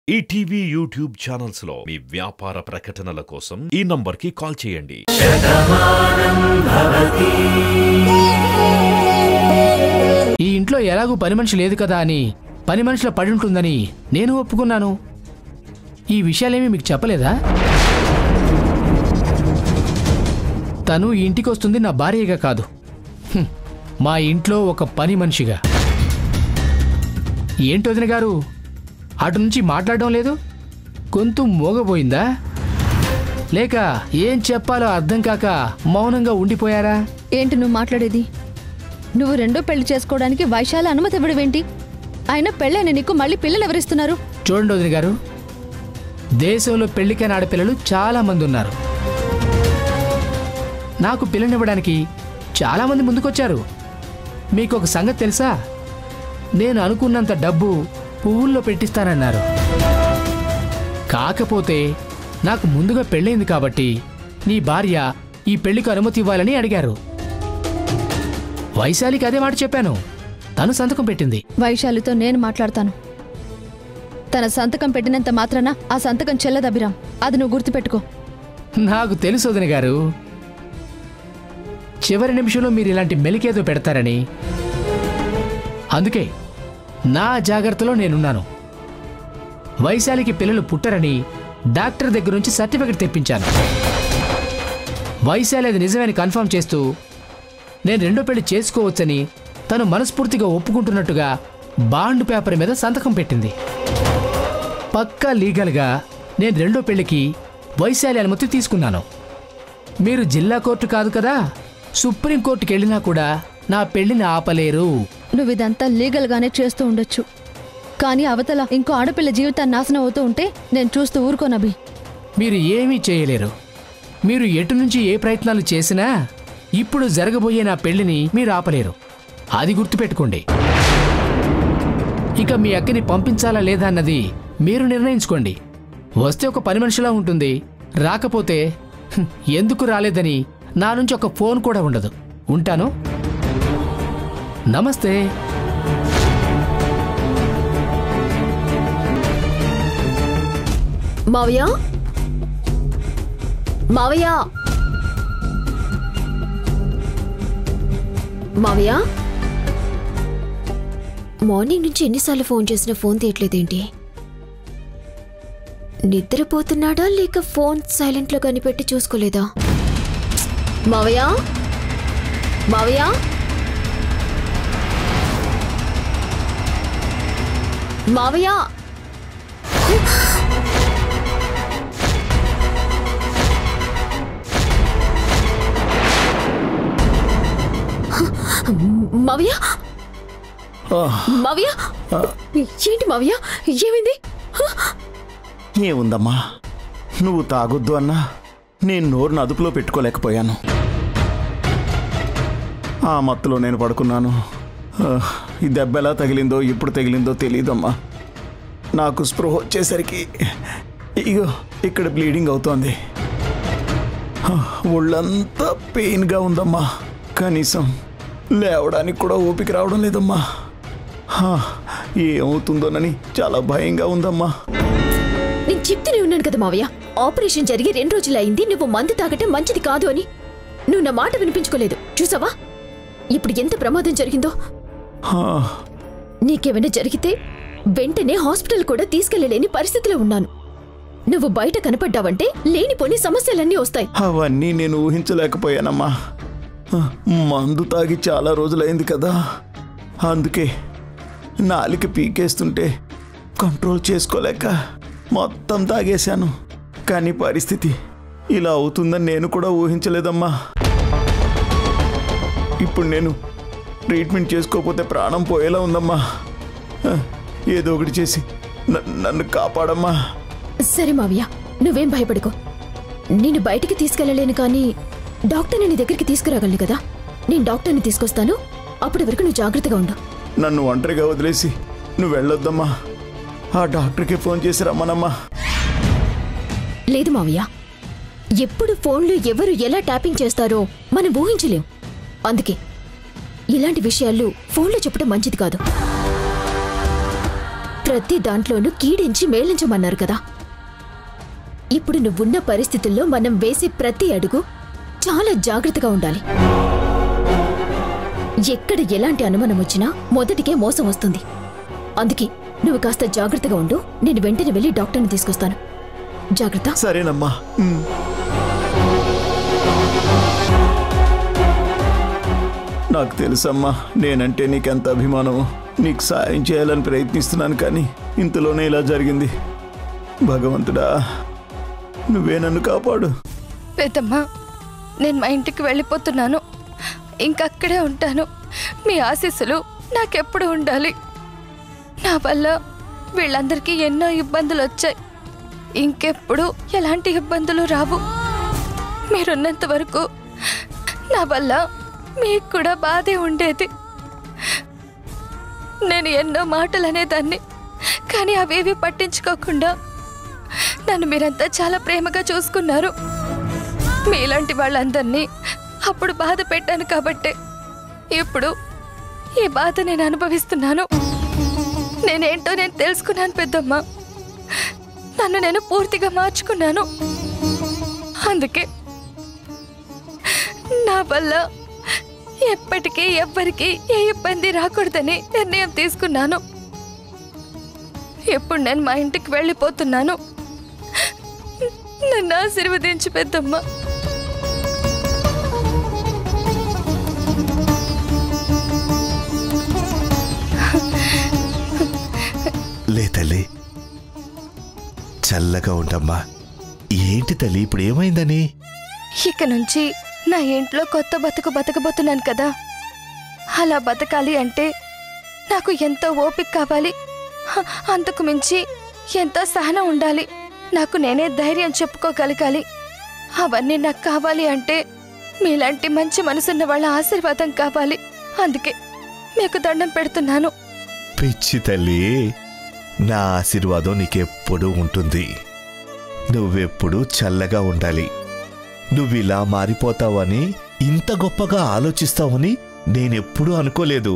ETV YouTube channels లో మీ వ్యాపార ప్రకటనల కోసం ఈ నంబర్కి కాల్ చేయండి ఈ ఇంట్లో ఎలాగూ పని మనిషి లేదు కదా అని పని మనిషిలో పడి ఉంటుందని నేను ఒప్పుకున్నాను ఈ విషయాలేమీ మీకు చెప్పలేదా తను ఈ ఇంటికి వస్తుంది నా భార్యగా కాదు హ్మ్, మా ఇంట్లో ఒక పని మనిషిగా ఏంటి వదిన గారు అటు నుంచి మాట్లాడడం లేదు గొంతు మోగబోయిందా లేక ఏం చెప్పాలో అర్థం కాక మౌనంగా ఉండిపోయారా ఏంటి నువ్వు మాట్లాడేది నువ్వు రెండో పెళ్లి చేసుకోవడానికి వైశాల అనుమతి ఇవ్వడమేంటి అయినా పెళ్ళైన నీకు మళ్ళీ పిల్లలు ఎవరిస్తున్నారు చూడండి వదిన గారు దేశంలో పెళ్లికైన ఆడపిల్లలు చాలా మంది ఉన్నారు నాకు పిల్లనివ్వడానికి చాలా మంది ముందుకొచ్చారు మీకు ఒక సంగతి తెలుసా నేను అనుకున్నంత డబ్బు పువ్వుల్లో పెట్టిస్తానన్నారు కాకపోతే నాకు ముందుగా పెళ్ళైంది కాబట్టి నీ భార్య ఈ పెళ్లికి అనుమతి ఇవ్వాలని అడిగారు వైశాలికి అదే మాట చెప్పాను తను సంతకం పెట్టింది వైశాలితో నేను మాట్లాడతాను తన సంతకం పెట్టినంత మాత్రాన ఆ సంతకం చెల్లదభిరామ్ అది నువ్వు గుర్తుపెట్టుకో నాకు తెలుసు వదిన గారు చివరి నిమిషంలో మీరు ఇలాంటి మెలికేదో పెడతారని అందుకే నా జాగ్రత్తలో నేనున్నాను వైశాలికి పిల్లలు పుట్టరని డాక్టర్ దగ్గర నుంచి సర్టిఫికెట్ తెప్పించాను వైశాలి అది నిజమని కన్ఫర్మ్ చేస్తూ నేను రెండో పెళ్లి చేసుకోవచ్చని తను మనస్ఫూర్తిగా ఒప్పుకుంటున్నట్టుగా బాండ్ పేపర్ మీద సంతకం పెట్టింది పక్కా లీగల్గా నేను రెండో పెళ్లికి వైశాలి అనుమతి తీసుకున్నాను మీరు జిల్లా కోర్టు కాదు కదా సుప్రీం కోర్టుకి వెళ్ళినా కూడా నా పెళ్లిని ఆపలేరు నువ్వు ఇదంతా లీగల్ గానే చేస్తూ ఉండొచ్చు కానీ అవతల ఇంకో ఆడపిల్ల జీవితాన్ని నాశనం అవుతూ ఉంటే నేను చూస్తూ ఊరుకోనభి మీరు ఏమీ చేయలేరు మీరు ఎటు నుంచి ఏ ప్రయత్నాలు చేసినా ఇప్పుడు జరగబోయే నా పెళ్లిని మీరు ఆపలేరు అది గుర్తుపెట్టుకోండి ఇక మీ అక్కని పంపించాలా లేదా అన్నది మీరు నిర్ణయించుకోండి వస్తే ఒక పని మనిషిలా ఉంటుంది రాకపోతే హ్మ్, ఎందుకు రాలేదని నా నుంచి ఒక ఫోన్ కూడా ఉండదు ఉంటాను నమస్తే మావయ్య మావయ్య మావయ్య మార్నింగ్ నుంచి ఎన్నిసార్లు ఫోన్ చేసినా ఫోన్ తీయట్లేదేంటి నిద్రపోతున్నాడా లేక ఫోన్ సైలెంట్లో కనిపెట్టి చూసుకోలేదా మావయ్య మావయ్య మావయ్య మావయ్య మావయ్య ఏంటి మావయ్య ఏమైంది ఏముందమ్మా నువ్వు తాగొద్దు అన్నా నేను నోరును అదుపులో పెట్టుకోలేకపోయాను ఆ మత్తులో నేను పడుకున్నాను ఆ, ఈ దెబ్బ ఎలా తగిలిందో ఎప్పుడు తగిలిందో తెలియదమ్మా నాకు స్పృహ వచ్చేసరికి ఇగో ఇక్కడ బ్లీడింగ్ అవుతోంది ఆ, ఒళ్ళంతా పెయిన్గా ఉందమ్మా కనీసం లేవడానికి కూడా ఓపిక రావడం లేదమ్మా ఆ, ఏమవుతుందోనని చాలా భయంగా ఉందమ్మా నేను చెప్తూనే ఉన్నాను కదా మావయ్య ఆపరేషన్ జరిగి రెండు రోజులు అయింది నువ్వు మందు తాగటం మంచిది కాదు అని నువ్వు నా మాట వినిపించుకోలేదు చూసావా ఇప్పుడు ఎంత ప్రమాదం జరిగిందో ఆ, నీకేమైనా జరిగితే వెంటనే హాస్పిటల్ కూడా తీసుకెళ్లలేని పరిస్థితిలో ఉన్నాను నువ్వు బయట కనపడ్డావంటే లేనిపోని సమస్యలన్నీ వస్తాయి అవన్నీ నేను ఊహించలేకపోయానమ్మా ఆ, మందు తాగి చాలా రోజులైంది కదా అందుకే నాలిక పీకేస్తుంటే కంట్రోల్ చేసుకోలేక మొత్తం తాగేశాను కానీ పరిస్థితి ఇలా అవుతుందని నేను కూడా ఊహించలేదమ్మా ఇప్పుడు నేను ట్రీట్మెంట్ చేసుకోకపోతే ప్రాణం పోయేలా ఉందమ్మా ఆ, ఏదో ఒకటి చేసి న- నన్ను కాపాడమ్మా సరే మావయ్య నువ్వేం భయపడుకో నిన్ను బయటికి తీసుకెళ్లలేను కానీ డాక్టర్ని నీ దగ్గరికి తీసుకురాగలను కదా నేను డాక్టర్ని తీసుకొస్తాను అప్పటి వరకు నువ్వు జాగ్రత్తగా ఉండు నన్ను ఒంటరిగా వదిలేసి నువ్వు వెళ్ళొద్దమ్మా ఆ డాక్టర్కి ఫోన్ చేసి రమ్మనమ్మా లేదు మావయ్య ఎప్పుడు ఫోన్లు ఎవరు ఎలా ట్యాపింగ్ చేస్తారో మనం ఊహించలేం అందుకే ఇలాంటి విషయాలు ఫోన్లో చెప్పడం మంచిది కాదు ప్రతి దాంట్లోనూ కీడించి మేలించమన్నారు కదా ఇప్పుడు నువ్వున్న పరిస్థితుల్లో మనం వేసే ప్రతి అడుగు చాలా జాగ్రత్తగా ఉండాలి ఎక్కడ ఎలాంటి అనుమానం వచ్చినా మొదటికే మోసం వస్తుంది అందుకే నువ్వు కాస్త జాగ్రత్తగా ఉండు నేను వెంటనే వెళ్ళి డాక్టర్ని తీసుకొస్తాను జాగ్రత్త సరేనమ్మా ఉమ్. నాకు తెలుసమ్మా నేనంటే నీకెంత అభిమానమో నీకు సాయం చేయాలని ప్రయత్నిస్తున్నాను కానీ ఇంతలోనే ఇలా జరిగింది భగవంతుడా నువ్వే నన్ను కాపాడు పెద్దమ్మ నేను మా ఇంటికి వెళ్ళిపోతున్నాను ఇంకక్కడే ఉంటాను మీ ఆశీస్సులు నాకెప్పుడు ఉండాలి నా వల్ల వీళ్ళందరికీ ఎన్నో ఇబ్బందులు వచ్చాయి ఇంకెప్పుడు ఎలాంటి ఇబ్బందులు రావు మీరున్నంత వరకు నా వల్ల మీకు కూడా బాధే ఉండేది నేను ఎన్నో మాటలు అనేదాన్ని కానీ అవేవి పట్టించుకోకుండా నన్ను మీరంతా చాలా ప్రేమగా చూసుకున్నారు మీలాంటి వాళ్ళందరినీ అప్పుడు బాధ పెట్టాను కాబట్టే ఇప్పుడు ఈ బాధ నేను అనుభవిస్తున్నాను నేనేంటో నేను తెలుసుకున్నాను పెద్దమ్మ నన్ను నేను పూర్తిగా మార్చుకున్నాను అందుకే నా వల్ల ఎప్పటికీ ఎవ్వరికీ ఏ ఇబ్బంది రాకూడదని నిర్ణయం తీసుకున్నాను ఇప్పుడు నేను మా ఇంటికి వెళ్ళిపోతున్నాను నన్ను ఆశీర్వదించు పెద్దమ్మ లే తల్లి చల్లగా ఉండమ్మా ఏంటి తల్లి ఇప్పుడు ఏమైందని ఇక నుంచి నా ఇంట్లో కొత్త బతుకు బతకబోతున్నాను కదా అలా బతకాలి అంటే నాకు ఎంతో ఓపిక కావాలి హ, అంతకు మించి ఎంతో సహనం ఉండాలి నాకు నేనే ధైర్యం చెప్పుకోగలగాలి అవన్నీ నాకు కావాలి అంటే మీలాంటి మంచి మనసున్న వాళ్ళ ఆశీర్వాదం కావాలి అందుకే మీకు దండం పెడుతున్నాను పిచ్చి తల్లి నా ఆశీర్వాదం నీకెప్పుడూ ఉంటుంది నువ్వెప్పుడూ చల్లగా ఉండాలి నువ్విలా మారిపోతావని ఇంత గొప్పగా ఆలోచిస్తావని నేనెప్పుడూ అనుకోలేదు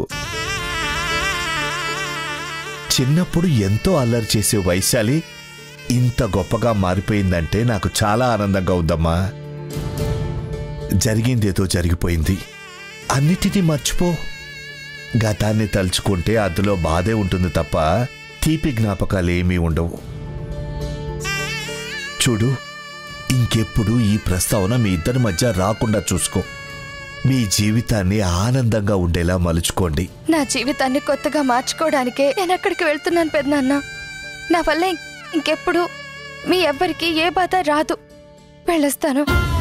చిన్నప్పుడు ఎంతో అల్లరి చేసే వైశాలి ఇంత గొప్పగా మారిపోయిందంటే నాకు చాలా ఆనందంగా ఉందమ్మా జరిగిందేదో జరిగిపోయింది అన్నిటినీ మర్చిపో గతాన్ని తలుచుకుంటే అందులో బాధే ఉంటుంది తప్ప తీపి జ్ఞాపకాలేమీ ఉండవు చూడు ఇంకెప్పుడు ఈ ప్రస్తావన మీ ఇద్దరి మధ్య రాకుండా చూసుకో మీ జీవితాన్ని ఆనందంగా ఉండేలా మలుచుకోండి నా జీవితాన్ని కొత్తగా మార్చుకోవడానికే నేను అక్కడికి వెళ్తున్నాను పెద్దనాన్న నా వల్ల ఇం- ఇంకెప్పుడు మీ ఎవ్వరికి ఏ బాధ రాదు వెళ్ళొస్తాను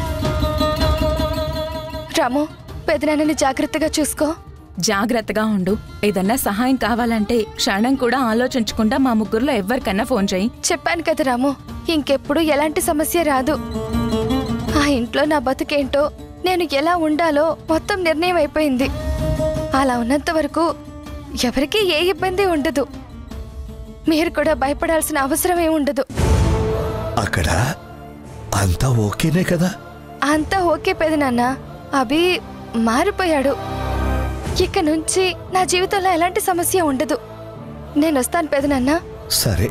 రాము పెదనాన్నని జాగ్రత్తగా చూసుకో జాగ్రత్తగా ఉండు ఏదన్నా సహాయం కావాలంటే క్షణం కూడా ఆలోచించకుండా మా ముగ్గురులో ఎవ్వరికన్నా ఫోన్ చేయి చెప్పాను కదా రాము ఇంకెప్పుడు ఎలాంటి సమస్య రాదు ఆ ఇంట్లో నా బతుకేంటో నేను ఎలా ఉండాలో మొత్తం నిర్ణయం అయిపోయింది అలా ఉన్నంత వరకు ఎవరికీ ఏ ఇబ్బంది ఉండదు మీరు కూడా భయపడాల్సిన అవసరమే ఉండదు అక్కడ అంతా ఓకేనే కదా అంతా ఓకే పెదనాన్న అభి మారిపోయాడు ఇక నుంచి నా జీవితంలో ఎలాంటి సమస్య ఉండదు నేను వస్తాను పెదనాన్న సరే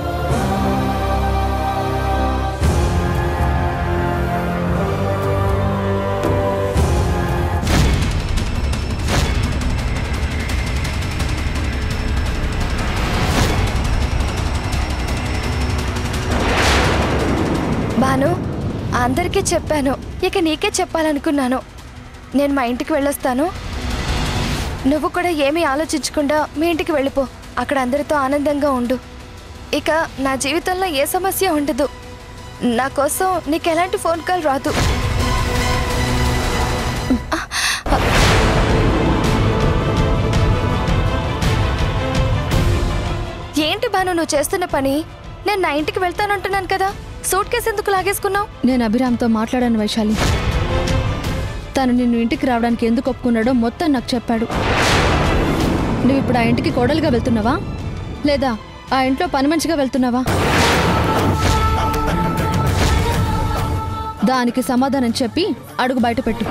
బాను అందరికీ చెప్పాను ఇక నీకే చెప్పాలనుకున్నాను నేను మా ఇంటికి వెళ్ళొస్తాను నువ్వు కూడా ఏమీ ఆలోచించకుండా మీ ఇంటికి వెళ్ళిపో అక్కడ అందరితో ఆనందంగా ఉండు ఇక నా జీవితంలో ఏ సమస్య ఉండదు నా కోసం నీకు ఎలాంటి ఫోన్ కాల్ రాదు ఏంటి బాను నువ్వు చేస్తున్న పని నేను నా ఇంటికి వెళ్తానంటున్నాను కదా సూట్ కేసు ఎందుకు లాగేసుకున్నావు నేను అభిరామ్తో మాట్లాడాను వైశాలి తను నిన్ను ఇంటికి రావడానికి ఎందుకు ఒప్పుకున్నాడో మొత్తం నాకు చెప్పాడు నువ్వు ఇప్పుడు ఆ ఇంటికి కోడలుగా వెళ్తున్నావా లేదా ఆ ఇంట్లో పని మనిషిగా వెళ్తున్నావా దానికి సమాధానం చెప్పి అడుగు బయట పెట్టు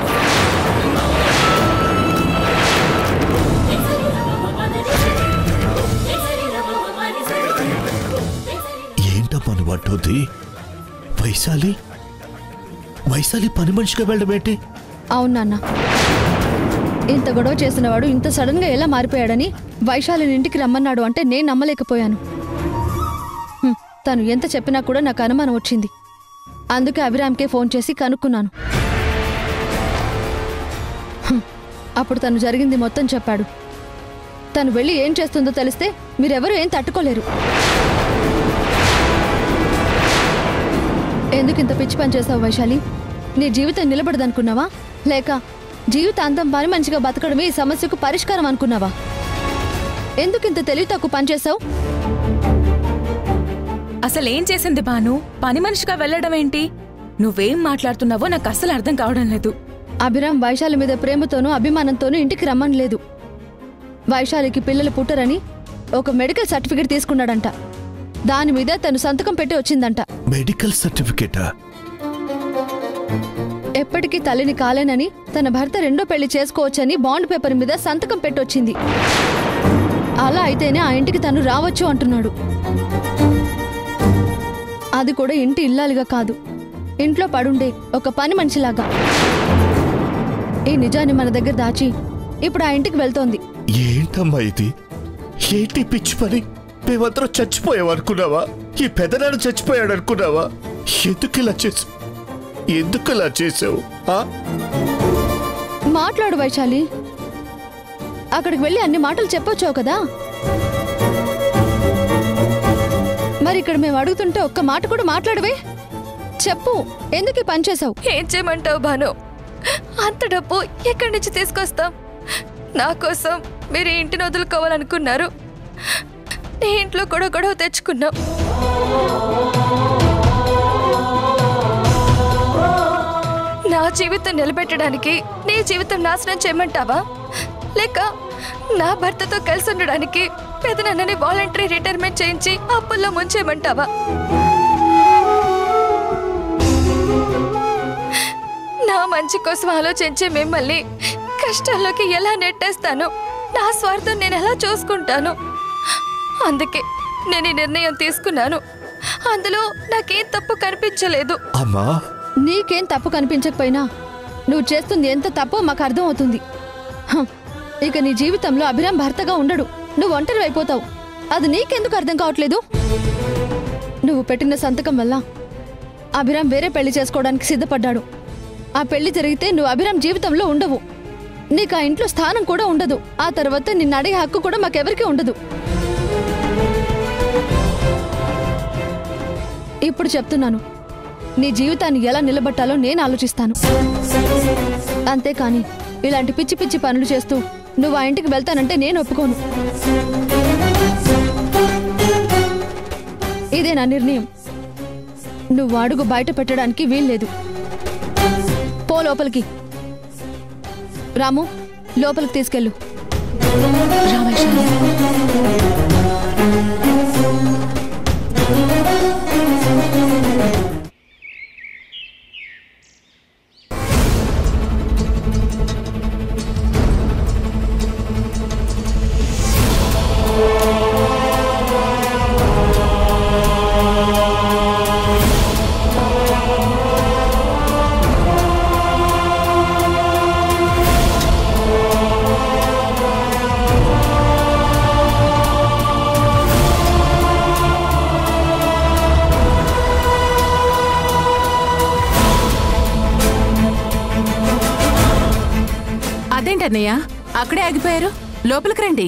వెళ్దామని అంటుంది వైశాలి వైశాలి పని మనిషిగా వెళ్ళడం ఏంటి అవును నాన్న ఇంత గొడవ చేసినవాడు ఇంత సడన్ గా ఎలా మారిపోయాడని వైశాలిని ఇంటికి రమ్మన్నాడు అంటే నేను నమ్మలేకపోయాను హ్మ్, తను ఎంత చెప్పినా కూడా నాకు అనుమానం వచ్చింది అందుకే అభిరామ్కే ఫోన్ చేసి కనుక్కున్నాను హ్మ్, అప్పుడు తను జరిగింది మొత్తం చెప్పాడు తను వెళ్ళి ఏం చేస్తుందో తెలిస్తే మీరెవరూ ఏం తట్టుకోలేరు ఎందుకు ఇంత పిచ్చి పని చేసావు వైశాలి నీ జీవితం నిలబడదనుకున్నావా లేక జీవితాంతం పని మంచిగా బతకడమే ఈ సమస్యకు పరిష్కారం అనుకున్నావా ఎందుకు ఇంత తెలివి తక్కువ పని చేసావు అసలేం చేసింది బాను పని మనిషిగా వెళ్ళడం ఏంటి నువ్వేం మాట్లాడుతున్నావో నాకు అస్సలు అర్థం కావడం లేదు అభిరామ్ వైశాలి మీద ప్రేమతోనూ అభిమానంతోనూ ఇంటికి రమ్మనలేదు వైశాలికి పిల్లలు పుట్టరని ఒక మెడికల్ సర్టిఫికేట్ తీసుకున్నాడంట దాని మీద తను సంతకం పెట్టి వచ్చిందంట మెడికల్ సర్టిఫికేటా ఎప్పటికీ తల్లిని కాలేనని తన భర్త రెండో పెళ్లి చేసుకోవచ్చని బాండ్ పేపర్ మీద సంతకం పెట్టొచ్చింది అలా అయితేనే ఆ ఇంటికి తను రావచ్చు అంటున్నాడు అది కూడా ఇంటి ఇల్లాలుగా కాదు ఇంట్లో పడుండే ఒక పని మనిషిలాగా ఈ నిజాన్ని మన దగ్గర దాచి ఇప్పుడు ఆ ఇంటికి వెళ్తోంది ఏంటమ్మా ఇది ఏంటి పిచ్చి పని మేమందరం చచ్చిపోయాం అనుకున్నావా ఈ పెదనాడు చచ్చిపోయాడు అనుకున్నావా ఎందుకు ఇలా చేసావు ఎందుకు ఇలా చేసావు ఆ? మాట్లాడు వైశాలి అక్కడికి వెళ్ళి అన్ని మాటలు చెప్పొచ్చావు కదా మరి ఇక్కడ మేము అడుగుతుంటే ఒక్క మాట కూడా మాట్లాడవే చెప్పు ఎందుకు ఈ పని చేసావు ఏం చేయమంటావు భాను అంత డబ్బు ఎక్కడి నుంచి తీసుకొస్తాం నా కోసం మీరు ఈ ఇంటిని వదులుకోవాలనుకున్నారు నీ ఇంట్లో గొడవ గొడవ తెచ్చుకున్నాం నా జీవితం నిలబెట్టడానికి నీ జీవితం నాశనం చేయమంటావా లేక నా భర్తతో కలిసి ఉండడానికి పెదనన్నని వాలంటరీ రిటైర్మెంట్ చేయించి అప్పుల్లో ముంచేయమంటావా నా మంచి కోసం ఆలోచించే మిమ్మల్ని కష్టాల్లోకి ఎలా నెట్టేస్తాను నా స్వార్థం నేను ఎలా చూసుకుంటాను అందుకే నేను ఈ నిర్ణయం తీసుకున్నాను అందులో నాకేం తప్పు కనిపించలేదు అమ్మా నీకేం తప్పు కనిపించకపోయినా నువ్వు చేస్తుంది ఎంత తప్పో మాకు అర్థం అవుతుంది హం, ఇక నీ జీవితంలో అభిరామ్ భర్తగా ఉండడు నువ్వు ఒంటరి అయిపోతావు అది నీకెందుకు అర్థం కావట్లేదు నువ్వు పెట్టిన సంతకం వల్ల అభిరామ్ వేరే పెళ్లి చేసుకోవడానికి సిద్ధపడ్డాడు ఆ పెళ్లి జరిగితే నువ్వు అభిరామ్ జీవితంలో ఉండవు నీకు ఆ ఇంట్లో స్థానం కూడా ఉండదు ఆ తర్వాత నిన్ను అడిగే హక్కు కూడా మాకెవరికీ ఉండదు ఇప్పుడు చెప్తున్నాను నీ జీవితాన్ని ఎలా నిలబట్టాలో నేను ఆలోచిస్తాను అంతేకాని ఇలాంటి పిచ్చి పిచ్చి పనులు చేస్తూ నువ్వు ఆ ఇంటికి వెళ్తానంటే నేను ఒప్పుకోను ఇదే నా నిర్ణయం నువ్వు అడుగు బయట పెట్టడానికి వీల్లేదు పో లోపలికి రాము లోపలికి తీసుకెళ్ళు అదేంటన్నయ్య అక్కడే ఆగిపోయారు లోపలికి రండి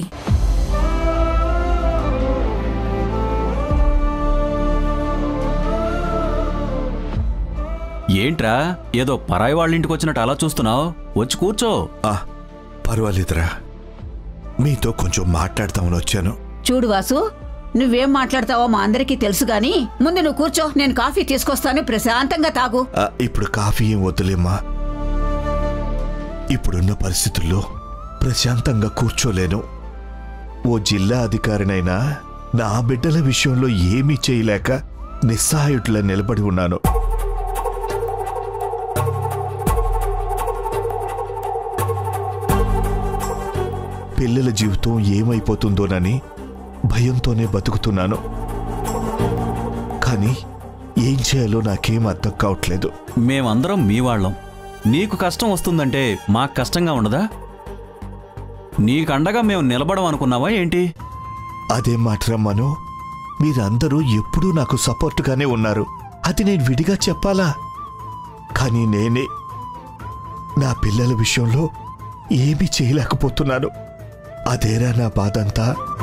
ఏంట్రా ఏదో పరాయి వాళ్ళ ఇంటికి వచ్చినట్టు అలా చూస్తున్నావు వచ్చి కూర్చో ఆ, పర్వాలేదురా మీతో కొంచెం మాట్లాడదామని వచ్చాను చూడు వాసు నువ్వేం మాట్లాడతావో మా అందరికీ తెలుసు గాని ముందు నువ్వు కూర్చో నేను కాఫీ తీసుకొస్తాను ప్రశాంతంగా తాగు ఆ, ఇప్పుడు కాఫీ ఏం వద్దులేమ్మా ఇప్పుడున్న పరిస్థితుల్లో ప్రశాంతంగా కూర్చోలేను ఓ జిల్లా అధికారినైనా నా బిడ్డల విషయంలో ఏమీ చేయలేక నిస్సహాయుట్లా నిలబడి ఉన్నాను పిల్లల జీవితం ఏమైపోతుందోనని భయంతోనే బతుకుతున్నాను కానీ ఏం చేయాలో నాకేం అర్థం కావట్లేదు మేమందరం మీ వాళ్ళం నీకు కష్టం వస్తుందంటే మాకు కష్టంగా ఉండదా నీకు అండగా మేము నిలబడం అనుకున్నావా ఏంటి అదే మాటరమ్మను మీరందరూ ఎప్పుడూ నాకు సపోర్ట్గానే ఉన్నారు అది నేను విడిగా చెప్పాలా కానీ నేనే నా పిల్లల విషయంలో ఏమీ చేయలేకపోతున్నాను అదేరా నా బాధంతా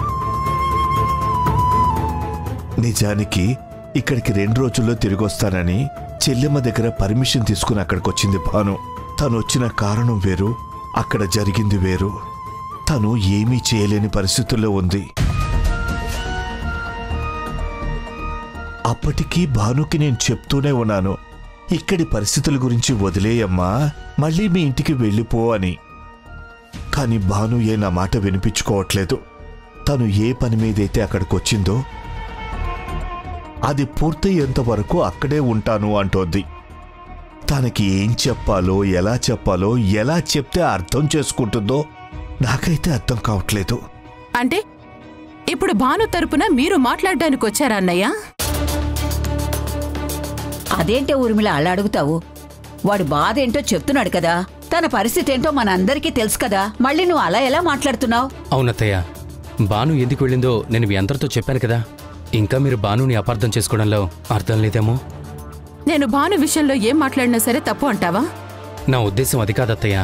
నిజానికి ఇక్కడికి రెండు రోజుల్లో తిరిగి వస్తానని చెల్లెమ్మ దగ్గర పర్మిషన్ తీసుకుని అక్కడికి వచ్చింది భాను తను వచ్చిన కారణం వేరు అక్కడ జరిగింది వేరు తను ఏమీ చేయలేని పరిస్థితుల్లో ఉంది అప్పటికీ భానుకి నేను చెప్తూనే ఉన్నాను ఇక్కడి పరిస్థితుల గురించి వదిలేయమ్మా మళ్ళీ మీ ఇంటికి వెళ్ళిపో అని కాని భాను ఏ నా మాట వినిపించుకోవట్లేదు తను ఏ పని మీదైతే అక్కడికి వచ్చిందో అది పూర్తయ్యేంత వరకు అక్కడే ఉంటాను అంటోంది తనకి ఏం చెప్పాలో ఎలా చెప్పాలో ఎలా చెప్తే అర్థం చేసుకుంటుందో నాకైతే అర్థం కావట్లేదు అంటే ఇప్పుడు భాను తరపున మీరు మాట్లాడడానికి వచ్చారా అన్నయ్య అదేంటో ఊర్మిళ అలా అడుగుతావు వాడు బాధ ఏంటో చెప్తున్నాడు కదా తన పరిస్థితి ఏంటో మనందరికీ తెలుసు కదా మళ్ళీ నువ్వు అలా ఎలా మాట్లాడుతున్నావు అవునత్తయ్య బాను ఎందుకు వెళ్ళిందో నేను మీ అందరితో చెప్పాను కదా ఇంకా మీరు బానుని అపార్థం చేసుకోవడంలో అర్థం లేదేమో నేను భాను విషయంలో ఏం మాట్లాడినా సరే తప్పు అంటావా నా ఉద్దేశం అది కాదత్తయ్య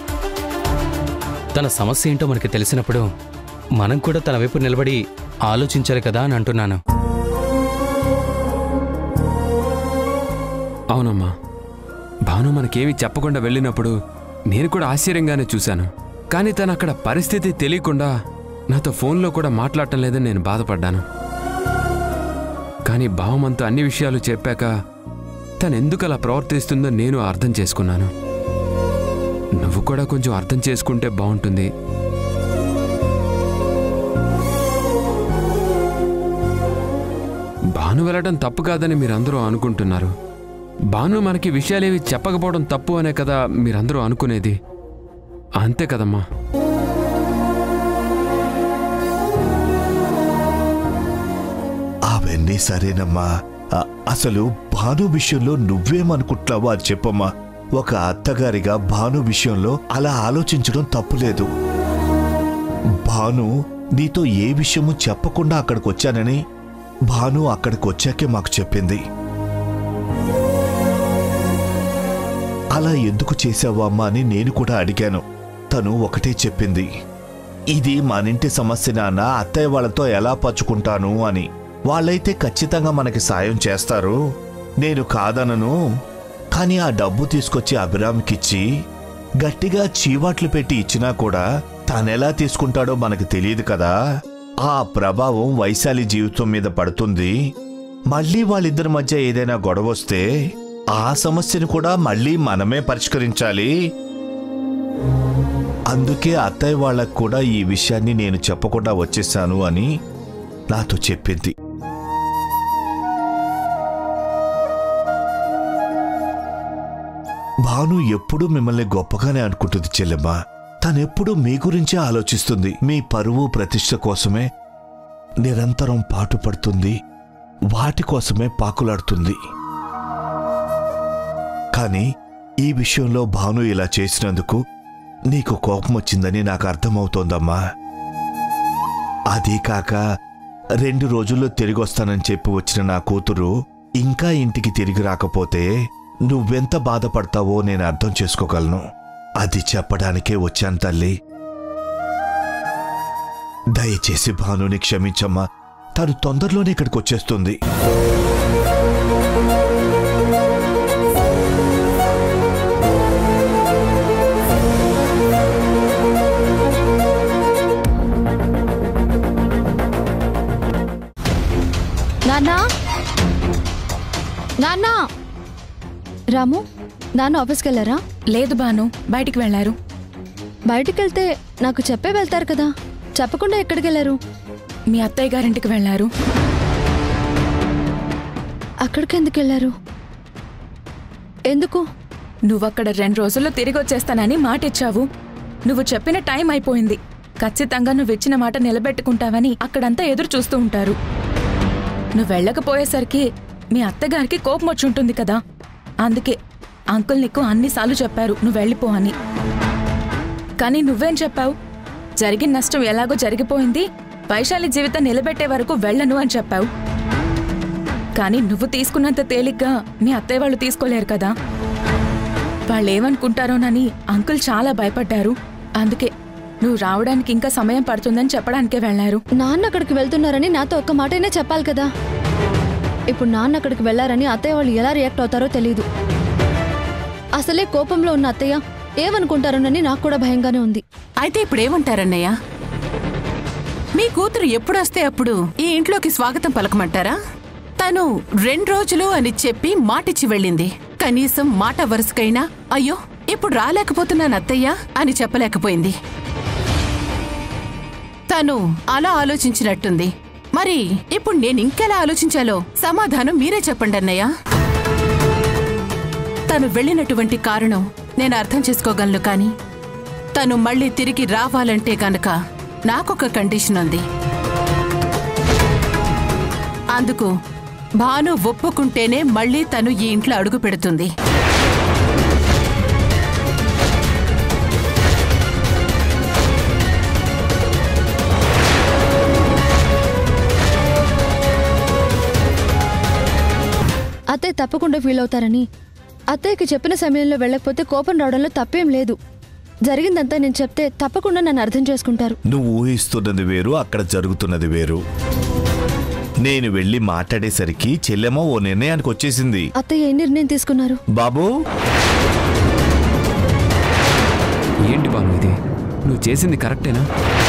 తన సమస్య ఏంటో మనకి తెలిసినప్పుడు మనం కూడా తన వైపు నిలబడి ఆలోచించాలి కదా అని అంటున్నాను అవునమ్మా భాను మనకేమీ చెప్పకుండా వెళ్ళినప్పుడు నేను కూడా ఆశ్చర్యంగానే చూశాను కానీ తను అక్కడ పరిస్థితి తెలియకుండా నాతో ఫోన్లో కూడా మాట్లాడటం లేదని నేను బాధపడ్డాను కానీ భావమంతో అన్ని విషయాలు చెప్పాక తను ఎందుకు అలా ప్రవర్తిస్తుందో నేను అర్థం చేసుకున్నాను నువ్వు కూడా కొంచెం అర్థం చేసుకుంటే బాగుంటుంది భాను వెళ్ళడం తప్పు కాదని మీరందరూ అనుకుంటున్నారు భాను మనకి విషయాలేవి చెప్పకపోవడం తప్పు అనే కదా మీరందరూ అనుకునేది అంతే కదమ్మా అవన్నీ సరేనమ్మా అ- అసలు భాను విషయంలో నువ్వేమనుకుంటున్నావో అది చెప్పమ్మా ఒక అత్తగారిగా భాను విషయంలో అలా ఆలోచించడం తప్పులేదు భాను నీతో ఏ విషయము చెప్పకుండా అక్కడికి వచ్చానని భాను అక్కడికి వచ్చాకే మాకు చెప్పింది అలా ఎందుకు చేశావా అమ్మా అని నేను కూడా అడిగాను తను ఒకటే చెప్పింది ఇది మనింటి సమస్య నాన్న అత్తయ్య వాళ్ళతో ఎలా పంచుకుంటాను అని వాళ్ళైతే ఖచ్చితంగా మనకి సాయం చేస్తారు నేను కాదనను కానీ ఆ డబ్బు తీసుకొచ్చి అభిరామ్కిచ్చి గట్టిగా చీవాట్లు పెట్టి ఇచ్చినా కూడా తానెలా తీసుకుంటాడో మనకు తెలియదు కదా ఆ ప్రభావం వైశాలి జీవితం మీద పడుతుంది మళ్ళీ వాళ్ళిద్దరి మధ్య ఏదైనా గొడవ వస్తే ఆ సమస్యను కూడా మళ్ళీ మనమే పరిష్కరించాలి అందుకే అత్తయ్య వాళ్ళకు కూడా ఈ విషయాన్ని నేను చెప్పకుండా వచ్చేసాను అని నాతో చెప్పింది భాను ఎప్పుడూ మిమ్మల్ని గొప్పగానే అనుకుంటుంది చెల్లెమ్మ తనెప్పుడూ మీ గురించే ఆలోచిస్తుంది మీ పరువు ప్రతిష్ట కోసమే నిరంతరం పాటుపడుతుంది వాటి కోసమే పాకులాడుతుంది కానీ ఈ విషయంలో భాను ఇలా చేసినందుకు నీకు కోపం వచ్చిందని నాకు అర్థమవుతోందమ్మా అదీ కాక రెండు రోజుల్లో తిరిగి వస్తానని చెప్పి వచ్చిన నా కూతురు ఇంకా ఇంటికి తిరిగి రాకపోతే నువ్వెంత బాధపడతావో నేను అర్థం చేసుకోగలను అది చెప్పడానికే వచ్చాను తల్లి దయచేసి భానుని క్షమించమ్మా తను తొందరలోనే ఇక్కడికి వచ్చేస్తుంది నాన్నా నాన్నా రాము నాన్న ఆఫీస్కి వెళ్ళారా లేదు బాను బయటికి వెళ్లారు బయటికి వెళ్తే నాకు చెప్పే వెళ్తారు కదా చెప్పకుండా ఎక్కడికి వెళ్ళారు మీ అత్తయ్య గారింటికి వెళ్లారు అక్కడికి ఎందుకు వెళ్ళారు ఎందుకు నువ్వక్కడ రెండు రోజుల్లో తిరిగి వచ్చేస్తానని మాట ఇచ్చావు నువ్వు చెప్పిన టైం అయిపోయింది ఖచ్చితంగా నువ్వు ఇచ్చిన మాట నిలబెట్టుకుంటావని అక్కడంతా ఎదురు చూస్తూ ఉంటారు నువ్వు వెళ్ళకపోయేసరికి మీ అత్తగారికి కోపం వచ్చి ఉంటుంది కదా అందుకే అంకుల్ నీకు అన్నిసార్లు చెప్పారు నువ్వు వెళ్ళిపో అని కానీ నువ్వేం చెప్పావు జరిగిన నష్టం ఎలాగో జరిగిపోయింది వైశాలి జీవితం నిలబెట్టే వరకు వెళ్ళను అని చెప్పావు కానీ నువ్వు తీసుకున్నంత తేలిగ్గా మీ అత్తయ్య వాళ్ళు తీసుకోలేరు కదా వాళ్ళు ఏమనుకుంటారోనని అంకుల్ చాలా భయపడ్డారు అందుకే నువ్వు రావడానికి ఇంకా సమయం పడుతుందని చెప్పడానికే వెళ్ళారు నాన్న అక్కడికి వెళ్తున్నారని నాతో ఒక్క మాటైనా చెప్పాలి కదా ఇప్పుడు నాన్న అక్కడికి వెళ్ళారని అత్తయ్య వాళ్ళు ఎలా రియాక్ట్ అవుతారో తెలియదు అసలే కోపంలో ఉన్న అత్తయ్య ఏమనుకుంటారోనని నాకు కూడా భయంగానే ఉంది అయితే ఇప్పుడు ఏమంటారన్నయ్య మీ కూతురు ఎప్పుడొస్తే అప్పుడు ఈ ఇంట్లోకి స్వాగతం పలకమంటారా తను రెండు రోజులు అని చెప్పి మాటిచ్చి వెళ్ళింది కనీసం మాట వరుసకైనా అయ్యో ఇప్పుడు రాలేకపోతున్నాను అత్తయ్య అని చెప్పలేకపోయింది తను అలా ఆలోచించినట్టుంది మరి ఇప్పుడు నేను ఇంకెలా ఆలోచించాలో సమాధానం మీరే చెప్పండి అన్నయ్య తను వెళ్ళినటువంటి కారణం నేను అర్థం చేసుకోగలను కానీ తను మళ్ళీ తిరిగి రావాలంటే గనక నాకొక కండిషన్ ఉంది అందుకు భాను ఒప్పుకుంటేనే మళ్ళీ తను ఈ ఇంట్లో అడుగు పెడుతుంది అత్తయ్య తప్పకుండా ఫీల్ అవుతారని అత్తయ్యకి చెప్పిన సమయంలో వెళ్ళకపోతే కోపం రావడంలో తప్పేం లేదు జరిగిందంతా నేను చెప్తే తప్పకుండా నన్ను అర్థం చేసుకుంటారు నువ్వు ఊహిస్తున్నది వేరు అక్కడ జరుగుతున్నది వేరు నేను వెళ్ళి మాట్లాడేసరికి చెల్లెమ్మ ఓ నిర్ణయానికి వచ్చేసింది అత్తయ్య ఏ నిర్ణయం తీసుకున్నారు బాబు ఏంటి బాను ఇది నువ్వు చేసింది కరెక్టేనా